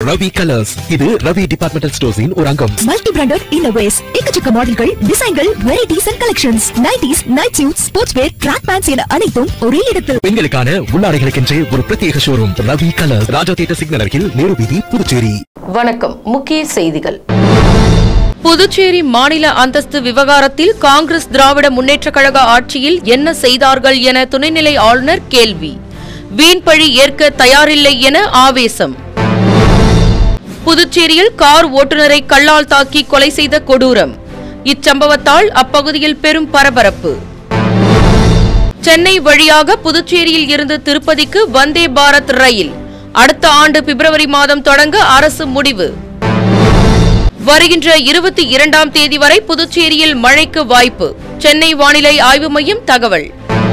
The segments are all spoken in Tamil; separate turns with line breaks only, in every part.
ரவி கலர்ஸ் இது ரவி டிபார்ட்மெண்டல் ஸ்டோர்ஸின் ஒரு அங்கம்
மல்டி பிராண்டட் இன்னோவேஸ் எக்கச்சக்க மாடல்கள் டிசைன்கள் varieties and collections nighties night suit sports wear track pants என அனைத்தும் ஒரே இடத்தில்
பெண்களுக்கான உள்ளாடைகளுக்கென்றே ஒரு பிரத்யேக showroom Ravi colours Raja theatre signal அருகில் நேரு வீதி புதுச்சேரி
வணக்கம் முக்கிய செய்திகள்
புதுச்சேரி மாநில அந்தஸ்து விவகாரத்தில் காங்கிரஸ் திராவிட முன்னேற்றக் கழக ஆட்சியில் என்ன செய்தார்கள் என துணைநிலை ஆளுநர் கேள்வி வீண்பழி ஏற்க தயாரில்லை என ஆவேசம் புதுச்சேரியில் கார் ஓட்டுநரை கல்லால் தாக்கி கொலை செய்த கொடூரம் இச்சம்பவத்தால் அப்பகுதியில் பெரும் பரபரப்பு சென்னை வழியாக புதுச்சேரியில் இருந்து திருப்பதிக்கு வந்தே பாரத் ரயில் அடுத்த ஆண்டு பிப்ரவரி மாதம் தொடங்க அரசு முடிவு வருகின்ற இருபத்தி இரண்டாம் தேதி வரை புதுச்சேரியில் மழைக்கு வாய்ப்பு சென்னை வானிலை ஆய்வு மையம் தகவல்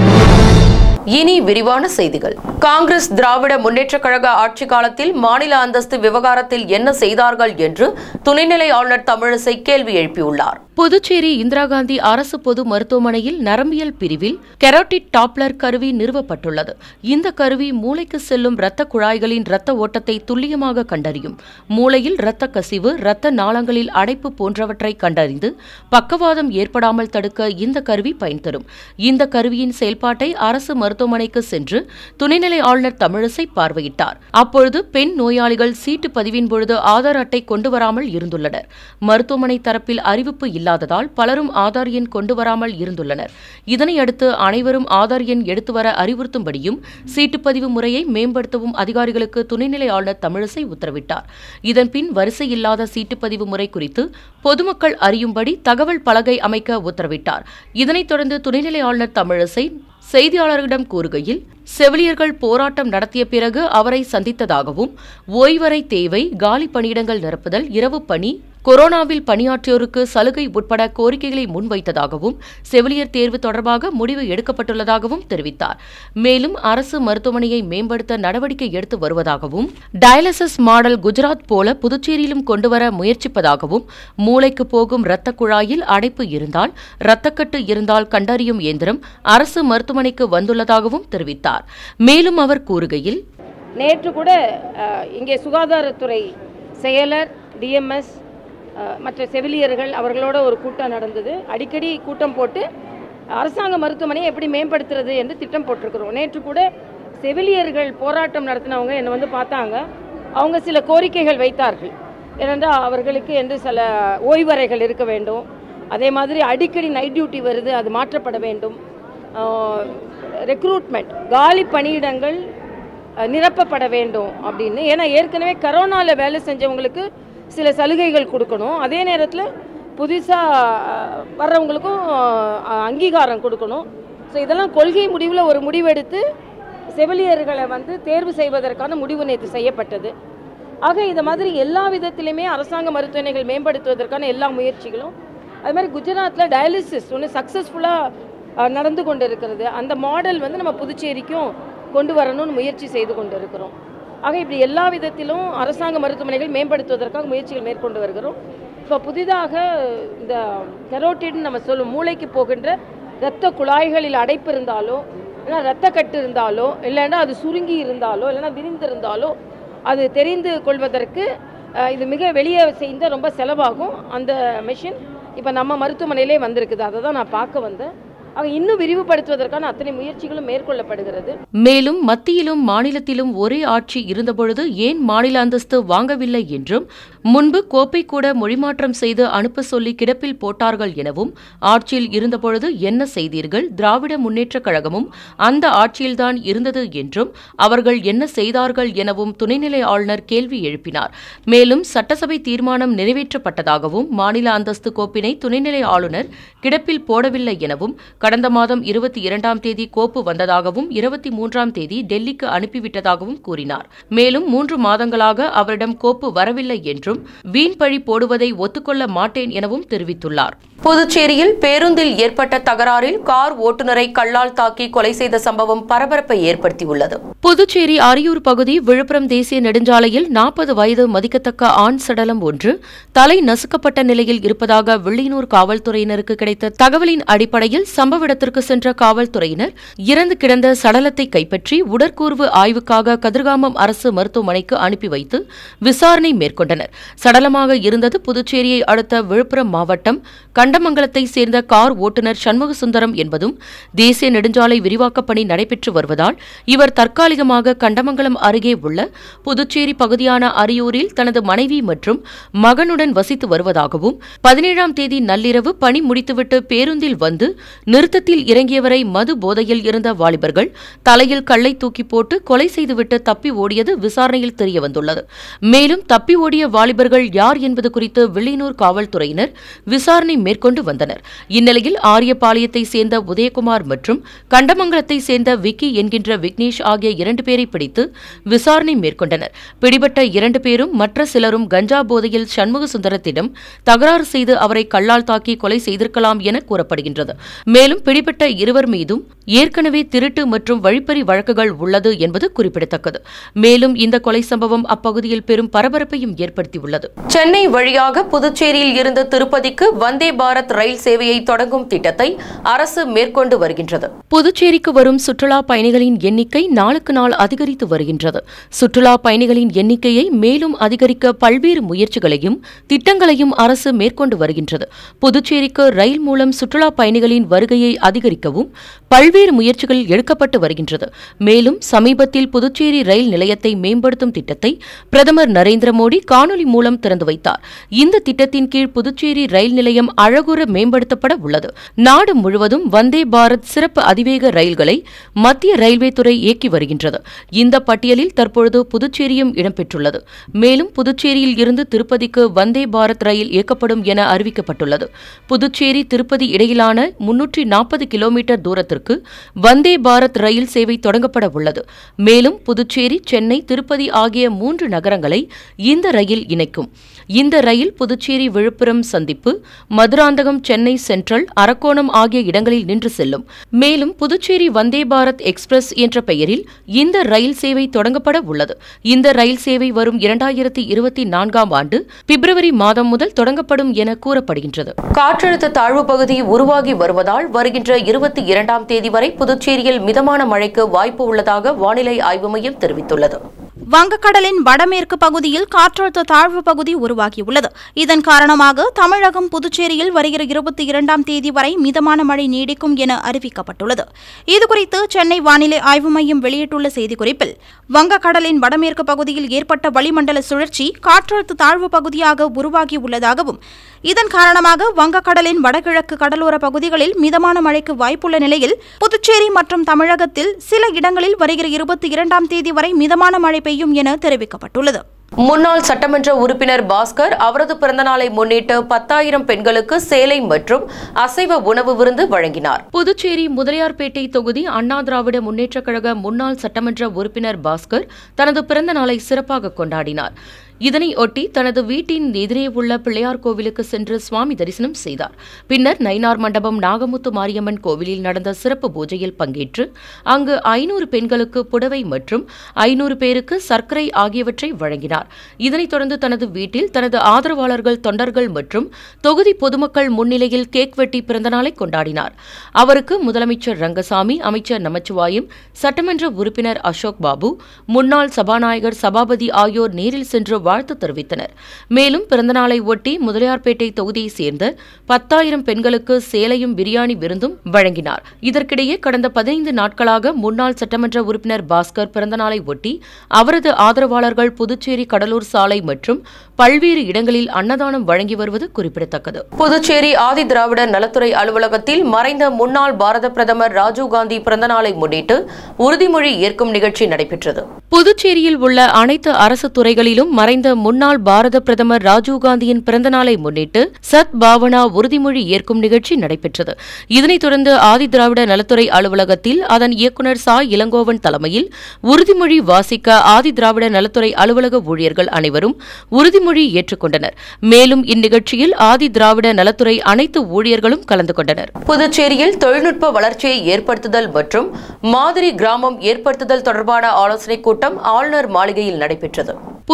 இனி விரிவான செய்திகள் காங்கிரஸ் திராவிட முன்னேற்றக் கழக ஆட்சி காலத்தில் மாநில அந்தஸ்து விவகாரத்தில் என்ன செய்தார்கள் என்று துணைநிலை ஆளுநர் தமிழிசை கேள்வி எழுப்பியுள்ளார்
புதுச்சேரி இந்திரா காந்தி அரசு பொது மருத்துவமனையில் நரம்பியல் பிரிவில் கெரோட்டிட் டாப்லர் கருவி நிறுவப்பட்டுள்ளது இந்த கருவி மூளைக்கு செல்லும் இரத்த குழாய்களின் இரத்த ஓட்டத்தை துல்லியமாக கண்டறியும் மூளையில் இரத்த கசிவு இரத்த நாளங்களில் அடைப்பு போன்றவற்றை கண்டறிந்து பக்கவாதம் ஏற்படாமல் தடுக்க இந்த கருவி பயன் தரும் இந்த கருவியின் செயல்பாட்டை அரசு மருத்துவமனைக்கு சென்று துணைநிலை ஆளுநர் தமிழிசை பார்வையிட்டார் அப்பொழுது பெண் நோயாளிகள் சீட்டு பதிவின் பொழுது ஆதார் அட்டை கொண்டு வராமல் இருந்துள்ளனர் மருத்துவமனை தரப்பில் அறிவிப்பு இல்லாததால் பலரும் ஆதார் எண் கொண்டு வராமல் இருந்துள்ளனர் இதனையடுத்து அனைவரும் ஆதார் எண் எடுத்து வர அறிவுறுத்தும்படியும் சீட்டுப்பதிவு முறையை மேம்படுத்தவும் அதிகாரிகளுக்கு துணைநிலை ஆளுநர் தமிழிசை உத்தரவிட்டார் இதன்பின் வரிசை இல்லாத சீட்டுப்பதிவு முறை குறித்து பொதுமக்கள் அறியும்படி தகவல் பலகை அமைக்க உத்தரவிட்டார் இதனைத் தொடர்ந்து துணைநிலை ஆளுநர் தமிழிசை செய்தியாளர்களிடம் கூறுகையில் செவிலியர்கள் போராட்டம் நடத்திய பிறகு அவரை சந்தித்ததாகவும் ஓய்வறை தேவை காலி பணியிடங்கள் நிரப்புதல் இரவு பணி கொரோனாவில் பணியாற்றியோருக்கு சலுகை உட்பட கோரிக்கைகளை முன்வைத்ததாகவும் செவிலியர் தேர்வு தொடர்பாக முடிவு எடுக்கப்பட்டுள்ளதாகவும் தெரிவித்தார் மேலும் அரசு மருத்துவமனையை மேம்படுத்த நடவடிக்கை எடுத்து வருவதாகவும் டயாலிசிஸ் மாடல் குஜராத் போல புதுச்சேரியிலும் கொண்டுவர முயற்சிப்பதாகவும் மூளைக்கு போகும் இரத்த குழாயில் அடைப்பு இருந்தால் இரத்தக்கட்டு இருந்தால் கண்டறியும் இயந்திரம் அரசு மருத்துவமனைக்கு வந்துள்ளதாகவும் தெரிவித்தார் மேலும் அவர் கூறுகையில்
நேற்று கூட அஹ், இங்கே சுகாதாரத்துறை செயலர் டிஎம்எஸ் மற்ற செவிலியர்கள் அவர்களோட ஒரு கூட்டம் நடந்தது அடிக்கடி கூட்டம் போட்டு அரசாங்க மருத்துவமனையை எப்படி மேம்படுத்துறது என்று திட்டம் போட்டிருக்கிறோம் நேற்று கூட செவிலியர்கள் போராட்டம் நடத்தினவங்க என்னை வந்து பார்த்தாங்க அவங்க சில கோரிக்கைகள் வைத்தார்கள் ஏனென்றால் அவர்களுக்கு என்று சில ஓய்வறைகள் இருக்க வேண்டும் அதே மாதிரி அடிக்கடி நைட் டியூட்டி வருது அது மாற்றப்பட வேண்டும் ரெக்ரூட்மெண்ட் காலி பணியிடங்கள் அஹ், நிரப்பப்பட வேண்டும் அப்படின்னு ஏன்னா ஏற்கனவே கரோனாவில் வேலை செஞ்சவங்களுக்கு சில சலுகைகள் கொடுக்கணும் அதே நேரத்தில் புதுசாக வர்றவங்களுக்கும் அஹ், அங்கீகாரம் கொடுக்கணும் ஸோ இதெல்லாம் கொள்கை முடிவில் ஒரு முடிவெடுத்து செவிலியர்களை வந்து தேர்வு செய்வதற்கான முடிவு நேற்று செய்யப்பட்டது ஆக இந்த மாதிரி எல்லா விதத்திலுமே அரசாங்க மருத்துவமனைகள் மேம்படுத்துவதற்கான எல்லா முயற்சிகளும் அது மாதிரி குஜராத்தில் டயாலிசிஸ் ஒன்று சக்ஸஸ்ஃபுல்லாக நடந்து கொண்டு இருக்கிறது அந்த மாடல் வந்து நம்ம புதுச்சேரிக்கும் கொண்டு வரணும்னு முயற்சி செய்து கொண்டு இருக்கிறோம் ஆக இப்படி எல்லா விதத்திலும் அரசாங்க மருத்துவமனைகள் மேம்படுத்துவதற்காக முயற்சிகள் மேற்கொண்டு வருகிறோம் இப்போ புதிதாக இந்த கெரோட்டின்னு நம்ம சொல்லும் மூளைக்கு போகின்ற இரத்த குழாய்களில் அடைப்பு இருந்தாலோ இல்லைன்னா இரத்த கட்டு இருந்தாலோ இல்லைன்னா அது சுருங்கி இருந்தாலோ இல்லைன்னா விரிந்திருந்தாலோ அது தெரிந்து கொள்வதற்கு அஹ், இது மிக வெளியே செய்த ரொம்ப செலவாகும் அந்த மெஷின் இப்போ நம்ம மருத்துவமனையிலே வந்திருக்குது அதை தான் நான் பார்க்க வந்தேன் ஆக இன்னும் விரிவுபடுத்துவதற்கான அத்தனை முயற்சிகளும் மேற்கொள்ளப்படுகிறது
மேலும் மத்தியிலும் மாநிலத்திலும் ஒரே ஆட்சி இருந்தபொழுது ஏன் மாநில அந்தஸ்து வாங்கவில்லை என்றும் முன்பு கோப்பை கூட மொழிமாற்றம் செய்து அனுப்ப சொல்லி கிடப்பில் போட்டார்கள் எனவும் ஆட்சியில் இருந்தபொழுது என்ன செய்தீர்கள் திராவிட முன்னேற்றக் கழகமும் அந்த ஆட்சியில்தான் இருந்தது என்றும் அவர்கள் என்ன செய்தார்கள் எனவும் துணைநிலை ஆளுநர் கேள்வி எழுப்பினார் மேலும் சட்டசபை தீர்மானம் நிறைவேற்றப்பட்டதாகவும் மாநில அந்தஸ்து கோப்பினை துணைநிலை ஆளுநர் கிடப்பில் போடவில்லை எனவும் கடந்த மாதம் இருபத்தி இரண்டாம் தேதி கோப்பு வந்ததாகவும் இருபத்தி மூன்றாம் தேதி டெல்லிக்கு அனுப்பிவிட்டதாகவும் கூறினார் மேலும் மூன்று மாதங்களாக அவரிடம் கோப்பு வரவில்லை என்றும் வீண் பழி போடுவதை ஒத்துக்கொள்ள மாட்டேன் எனவும் தெரிவித்துள்ளார்
புதுச்சேரியில் பேருந்தில் ஏற்பட்ட தகராறில் கார் ஓட்டுநரை கல்லால் தாக்கி கொலை செய்த சம்பவம் பரபரப்பை ஏற்படுத்தியுள்ளது
புதுச்சேரி அரியூர் பகுதி விழுப்புரம் தேசிய நெடுஞ்சாலையில் நாற்பது வயது மதிக்கத்தக்க ஆண் சடலம் ஒன்று தலை நசுக்கப்பட்ட நிலையில் இருப்பதாக வில்லியனூர் காவல்துறையினருக்கு கிடைத்த தகவலின் அடிப்படையில் சம்பவ சம்பவ இடத்திற்கு சென்ற காவல்துறையினர் இறந்து கிடந்த சடலத்தை கைப்பற்றி உடற்கூர்வு ஆய்வுக்காக கதிர்காமம் அரசு மருத்துவமனைக்கு அனுப்பி வைத்து விசாரணை மேற்கொண்டனர் சடலமாக இருந்தது புதுச்சேரியை அடுத்த விழுப்புரம் மாவட்டம் கண்டமங்கலத்தை சேர்ந்த கார் ஓட்டுநர் சண்முகசுந்தரம் என்பதும் தேசிய நெடுஞ்சாலை விரிவாக்கப் பணி நடைபெற்று வருவதால் இவர் தற்காலிகமாக கண்டமங்கலம் அருகே உள்ள புதுச்சேரி பகுதியான அரியூரில் தனது மனைவி மற்றும் மகனுடன் வசித்து வருவதாகவும் பதினேழாம் தேதி நள்ளிரவு பணி முடித்துவிட்டு பேருந்தில் வந்து நிறுத்தத்தில் இறங்கியவரை மது போதையில் இருந்த வாலிபர்கள் தலையில் கல்லை தூக்கி போட்டு கொலை செய்துவிட்டு தப்பி ஓடியது விசாரணையில் தெரியவந்துள்ளது மேலும் தப்பி ஓடிய வாலிபர்கள் யார் என்பது குறித்து வில்லியனூர் காவல்துறையினர் விசாரணை மேற்கொண்டு வந்தனர் இந்நிலையில் ஆரியபாளையத்தை சேர்ந்த உதயகுமார் மற்றும் கண்டமங்கலத்தை சேர்ந்த விக்கி என்கின்ற விக்னேஷ் ஆகிய இரண்டு பேரை பிடித்து விசாரணை மேற்கொண்டனர் பிடிபட்ட இரண்டு பேரும் மற்ற சிலரும் கஞ்சா போதையில் சண்முக சுந்தரத்திடம் தகராறு செய்து அவரை கல்லால் தாக்கி கொலை செய்திருக்கலாம் என கூறப்படுகின்றது மேலும் பிடிபட்ட இருவர் மீதும் ஏற்கனவே திருட்டு மற்றும் வழிப்பறி வழக்குகள் உள்ளது என்பது குறிப்பிடத்தக்கது மேலும் இந்த கொலை சம்பவம் அப்பகுதியில் பெரும் பரபரப்பையும் ஏற்படுத்தியுள்ளது
சென்னை வழியாக புதுச்சேரியில் இருந்து திருப்பதிக்கு வந்தே பாரத் ரயில் சேவையை தொடங்கும் திட்டத்தை அரசு மேற்கொண்டு வருகின்றது
புதுச்சேரிக்கு வரும் சுற்றுலா பயணிகளின் எண்ணிக்கை நாளுக்கு நாள் அதிகரித்து வருகின்றது சுற்றுலா பயணிகளின் எண்ணிக்கையை மேலும் அதிகரிக்க பல்வேறு முயற்சிகளையும் திட்டங்களையும் அரசு மேற்கொண்டு வருகின்றது புதுச்சேரிக்கு ரயில் மூலம் சுற்றுலா பயணிகளின் வருகையை அதிகரிக்கவும் பல்வேறு முயற்சிகள் எடுக்கப்பட்டு வருகின்றது மேலும் சமீபத்தில் புதுச்சேரி ரயில் நிலையத்தை மேம்படுத்தும் திட்டத்தை பிரதமர் நரேந்திர மோடி காணொலி மூலம் திறந்து வைத்தார் இந்த திட்டத்தின் கீழ் புதுச்சேரி ரயில் நிலையம் அழகுற மேம்படுத்தப்பட உள்ளது நாடு முழுவதும் வந்தே பாரத் சிறப்பு அதிவேக ரயில்களை மத்திய ரயில்வே துறை இயக்கி வருகின்றது இந்த பட்டியலில் தற்பொழுது புதுச்சேரியும் இடம்பெற்றுள்ளது மேலும் புதுச்சேரியில் இருந்து திருப்பதிக்கு வந்தே பாரத் ரயில் இயக்கப்படும் என அறிவிக்கப்பட்டுள்ளது புதுச்சேரி திருப்பதி இடையிலான முன்னூற்றி நாற்பது கிலோமீட்டர் தூரத்திற்கு வந்தே பாரத் ரயில் சேவை தொடங்கப்பட உள்ளது மேலும் புதுச்சேரி சென்னை திருப்பதி ஆகிய மூன்று நகரங்களை இந்த ரயில் இணைக்கும் இந்த ரயில் புதுச்சேரி விழுப்புரம் சந்திப்பு மதுராந்தகம் சென்னை சென்ட்ரல் அரக்கோணம் ஆகிய இடங்களில் நின்று செல்லும் மேலும் புதுச்சேரி வந்தே பாரத் எக்ஸ்பிரஸ் என்ற பெயரில் இந்த ரயில் சேவை தொடங்கப்பட உள்ளது இந்த ரயில் சேவை வரும் இரண்டாயிரத்தி இருபத்தி நான்காம் ஆண்டு பிப்ரவரி மாதம் முதல் தொடங்கப்படும் என கூறப்படுகின்றது
காற்றழுத்த தாழ்வு பகுதி உருவாகி வருவதால் வருகின்ற இருபத்தி இரண்டாம் தேதி வரை புதுச்சேரியில் மிதமான மழைக்கு வாய்ப்பு உள்ளதாக வானிலை ஆய்வு மையம் தெரிவித்துள்ளது
வங்கக்கடலின் வடமேற்கு பகுதியில் காற்றழுத்த தாழ்வு பகுதி உருவாகியுள்ளது இதன் காரணமாக தமிழகம் புதுச்சேரியில் வருகிற இருபத்தி இரண்டாம் தேதி வரை மிதமான மழை நீடிக்கும் என அறிவிக்கப்பட்டுள்ளது இதுகுறித்து சென்னை வானிலை ஆய்வு மையம் வெளியிட்டுள்ள செய்திக்குறிப்பில் வங்கக்கடலின் வடமேற்கு பகுதியில் ஏற்பட்ட வளிமண்டல சுழற்சி காற்றழுத்த தாழ்வு பகுதியாக உருவாகியுள்ளதாகவும் இதன் காரணமாக வங்கக்கடலின் வடகிழக்கு கடலோர பகுதிகளில் மிதமான மழைக்கு வாய்ப்புள்ள நிலையில் புதுச்சேரி மற்றும் தமிழகத்தில் சில இடங்களில் வருகிற இருபத்தி இரண்டாம் தேதி வரை மிதமான மழை பெய்யும் என தெரிவிக்கப்பட்டுள்ளது
முன்னாள் சட்டமன்ற உறுப்பினர் பாஸ்கர் அவரது பிறந்தநாளை முன்னிட்டு பத்தாயிரம் பெண்களுக்கு சேலை மற்றும் அசைவ உணவு விருந்து வழங்கினார்
புதுச்சேரி முதலியார்பேட்டை தொகுதி அண்ணா திராவிட முன்னேற்றக் கழக முன்னாள் சட்டமன்ற உறுப்பினர் பாஸ்கர் தனது பிறந்த நாளை சிறப்பாக கொண்டாடினார் இதனை ஒட்டி தனது வீட்டின் எதிரே உள்ள பிள்ளையார் கோவிலுக்கு சென்று சுவாமி தரிசனம் செய்தார் பின்னர் நயினார் மண்டபம் நாகமுத்து மாரியம்மன் கோவிலில் நடந்த சிறப்பு பூஜையில் பங்கேற்று அங்கு ஐநூறு பெண்களுக்கு புடவை மற்றும் ஐநூறு பேருக்கு சர்க்கரை ஆகியவற்றை வழங்கினார் இதனைத் தொடர்ந்து தனது வீட்டில் தனது ஆதரவாளர்கள் தொண்டர்கள் மற்றும் தொகுதி பொதுமக்கள் முன்னிலையில் கேக் வெட்டி பிறந்தநாளை கொண்டாடினார் அவருக்கு முதலமைச்சர் ரங்கசாமி அமைச்சர் நமச்சிவாயம் சட்டமன்ற உறுப்பினர் அசோக் பாபு முன்னாள் சபாநாயகர் சபாபதி ஆகியோர் நேரில் சென்று வாழ்த்து தெரிவித்தனர் மேலும் பிறந்தநாளை ஒட்டி முதலியார்பேட்டை தொகுதியைச் சேர்ந்த பத்தாயிரம் பெண்களுக்கு சேலையும் பிரியாணி விருந்தும் வழங்கினார் இதற்கிடையே கடந்த பதினைந்து நாட்களாக முன்னாள் சட்டமன்ற உறுப்பினர் பாஸ்கர் பிறந்தநாளை ஒட்டி அவரது ஆதரவாளர்கள் புதுச்சேரி கடலூர் சாலை மற்றும் பல்வேறு இடங்களில் அன்னதானம் வழங்கி வருவது குறிப்பிடத்தக்கது
புதுச்சேரி ஆதி திராவிட நலத்துறை அலுவலகத்தில் மறைந்த முன்னாள் பாரத பிரதமர் ராஜீவ்காந்தி பிறந்தநாளை முன்னிட்டு உறுதிமொழி ஏற்கும் நிகழ்ச்சி நடைபெற்றது
புதுச்சேரியில் உள்ள அனைத்து அரசு துறைகளிலும் மறைந்த முன்னாள் பாரத பிரதமர் ராஜீவ்காந்தியின் பிறந்தநாளை முன்னிட்டு சத் பாவனா உறுதிமொழி ஏற்கும் நிகழ்ச்சி நடைபெற்றது இதனைத் தொடர்ந்து ஆதி திராவிட நலத்துறை அலுவலகத்தில் அதன் இயக்குநர் சா இளங்கோவன் தலைமையில் உறுதிமொழி வாசிக்க ஆதி திராவிட நலத்துறை அலுவலக ஊழியர்கள் அனைவரும் உறுதிமொழி ஏற்றுக்கொண்டனர் மேலும் இந்நிகழ்ச்சியில் ஆதி திராவிட நலத்துறை அனைத்து ஊழியர்களும் கலந்து கொண்டனர்
புதுச்சேரியில் தொழில்நுட்ப வளர்ச்சியை ஏற்படுத்துதல் மற்றும் மாதிரி கிராமம் ஏற்படுத்துதல் தொடர்பான ஆலோசனைக் கூட்டம் ஆளுநர் மாளிகையில் நடைபெற்றது
புதுச்சேரியில்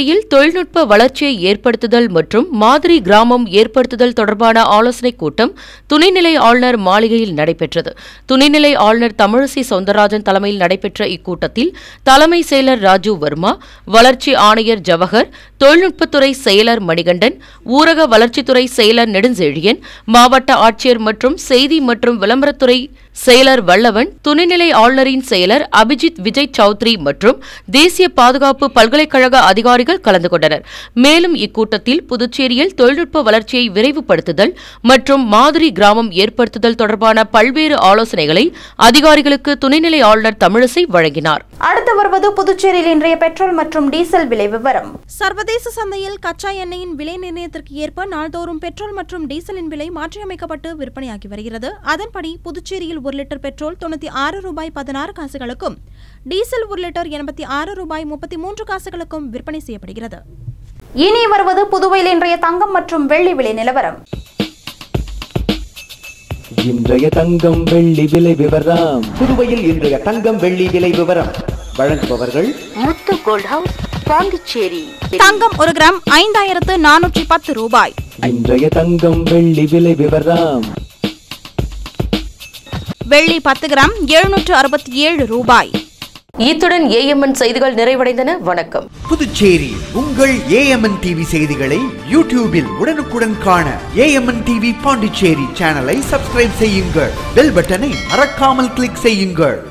புதுச்சேரியில் தொழில்நுட்ப வளர்ச்சியை ஏற்படுத்துதல் மற்றும் மாதிரி கிராமம் ஏற்படுத்துதல் தொடர்பான ஆலோசனைக் கூட்டம் துணைநிலை ஆளுநர் மாளிகையில் நடைபெற்றது துணைநிலை ஆளுநர் தமிழிசை சவுந்தரராஜன் தலைமையில் நடைபெற்ற இக்கூட்டத்தில் தலைமை செயலர் ராஜு வர்மா வளர்ச்சி ஆணையர் ஜவஹர் தொழில்நுட்பத்துறை செயலர் மணிகண்டன் ஊரக வளர்ச்சித்துறை செயலர் நெடுஞ்செழியன் மாவட்ட ஆட்சியர் மற்றும் செய்தி மற்றும் விளம்பரத்துறை செயலர் வல்லவன் துணைநிலை ஆளுநரின் செயலர் அபிஜித் விஜய் சௌத்ரி மற்றும் தேசிய பாதுகாப்பு பல்கலைக்கழக அதிகாரிகள் கலந்து கொண்டனர் மேலும் இக்கூட்டத்தில் புதுச்சேரியில் தொழில்நுட்ப வளர்ச்சியை விரைவுபடுத்துதல் மற்றும் மாதிரி கிராமம் ஏற்படுத்துதல் தொடர்பான பல்வேறு ஆலோசனைகளை அதிகாரிகளுக்கு துணைநிலை ஆளுநர் தமிழிசை வழங்கினார்
அடுத்து வருவது புதுச்சேரியில் இன்றைய பெட்ரோல் மற்றும் டீசல் விலை விவரம் சர்வதேச சந்தையில் கச்சா எண்ணெயின் விலை நிர்ணயத்திற்கு ஏற்ப நாள்தோறும் பெட்ரோல் மற்றும் டீசலின் விலை மாற்றியமைக்கப்பட்டு விற்பனையாகி வருகிறது அதன்படி புதுச்சேரியில் ஒரு லிட்டர் பெட்ரோல் தொண்ணூத்தி ஆறு ரூபாய் பதினாறு காசுகளுக்கும் டீசல் ஒரு லிட்டர் எண்பத்தி ஆறு ரூபாய் முப்பத்தி மூன்று காசுகளுக்கும் விற்பனை செய்யப்படுகிறது இனி வருவது புதுவையில் இன்றைய தங்கம் மற்றும் வெள்ளி விலை நிலவரம்
இன்றைய தங்கம் வெள்ளி விலை விவரம்
புதுவையில் இன்றைய தங்கம் வெள்ளி விலை விவரம் வழங்குபவர்கள்
முத்து கோல்ட் ஹவுஸ் பாண்டிச்சேரி
தங்கம் ஒரு கிராம் ஐந்தாயிரத்து நானூற்றி பத்து ரூபாய்
இன்றைய தங்கம் வெள்ளி விலை விவரம்
வெள்ளி பத்து கிராம் எழுநூற்று அறுபத்தி ஏழு ரூபாய்
இத்துடன் ஏஎம்என் செய்திகள் நிறைவடைந்தன வணக்கம்
புதுச்சேரி உங்கள் ஏஎம்என் டிவி செய்திகளை யூடியூபில் உடனுக்குடன் காண ஏஎம்என் டிவி பாண்டிச்சேரி சேனலை சப்ஸ்கிரைப் செய்யுங்கள் பெல் பட்டனை மறக்காமல் கிளிக் செய்யுங்கள்